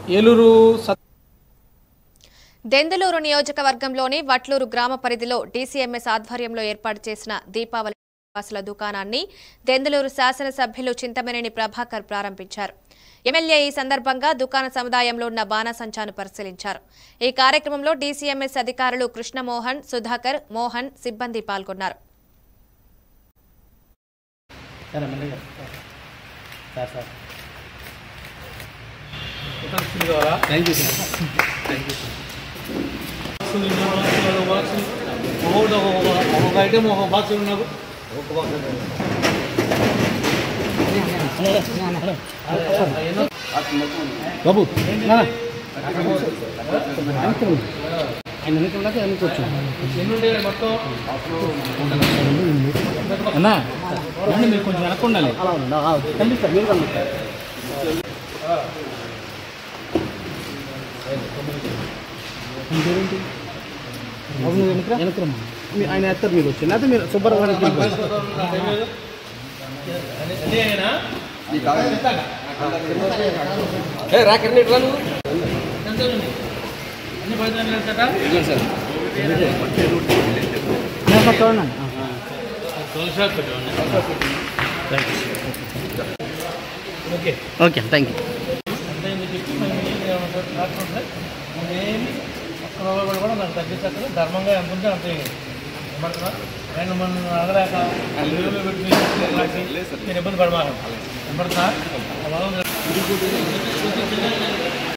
ఏలూరు సత్ దెందులూరు నియోజకవర్గంలోని వట్లూరు గ్రామ పరిధిలో డీసీఎంఎస్ ఆధ్వర్యంలో ఏర్పాటు చేసిన దీపావళి వాసుల దుకాణాన్ని దెందులూరు శాసనసభ్యులు చింతమనేని ప్రభాకర్ ప్రారంభించారు ఎమ్మెల్యే ఈ సందర్భంగా దుకాణ సముదాయంలో ఉన్న బాణసంచాను పరిశీలించారు ఈ కార్యక్రమంలో డీసీఎంఎస్ అధికారులు కృష్ణమోహన్ సుధాకర్ మోహన్ సిబ్బంది పాల్గొన్నారు సరే మళ్ళీ సార్ సార్ ఉత్తరస్తులు కావాలా thank you sir thank you sir బాక్సులు ఇన్ని బాక్సులు, ఒక బాక్సు ఒక్కొక్కటి ఒక్కొక్క ఒక్కొక్క ఐటెం ఒక బాక్స్ నాకు ఒక బాక్స్ బాబు రా. ఆయన వెనక అనుకోవచ్చు ఎన్ని ఉంటాయి మొత్తం అన్నా రండి మీరు కొంచెం వెనక్కి ఉండాలి అలా ఉండండి కనిపిస్తారు మీరు కనిపిస్తారు వెనక్రమ్మా ఆయన ఎత్తారు మీరు వచ్చి లేకపోతే మీరు సుబ్బారావు అన్నీ అయినా ఎంత ఉంది? అన్ని పైసలు ఎంత చూడండి తులసి పెట్టండి ఓకే ఓకే థ్యాంక్ యూ అంటే మీకు చెప్పి మేము ఏం చేయమంటారు? రాకపోతే నేనేమి ఒక్క రూపాయి కూడా నాకు తగ్గించక ధర్మంగా ఎంత ఉంటే అంతే ఏమంటున్నా ఆయన మన అడగలేక ఇరవై పెట్టి మీరు ఇబ్బంది పడమాకండి ఏమంటున్నా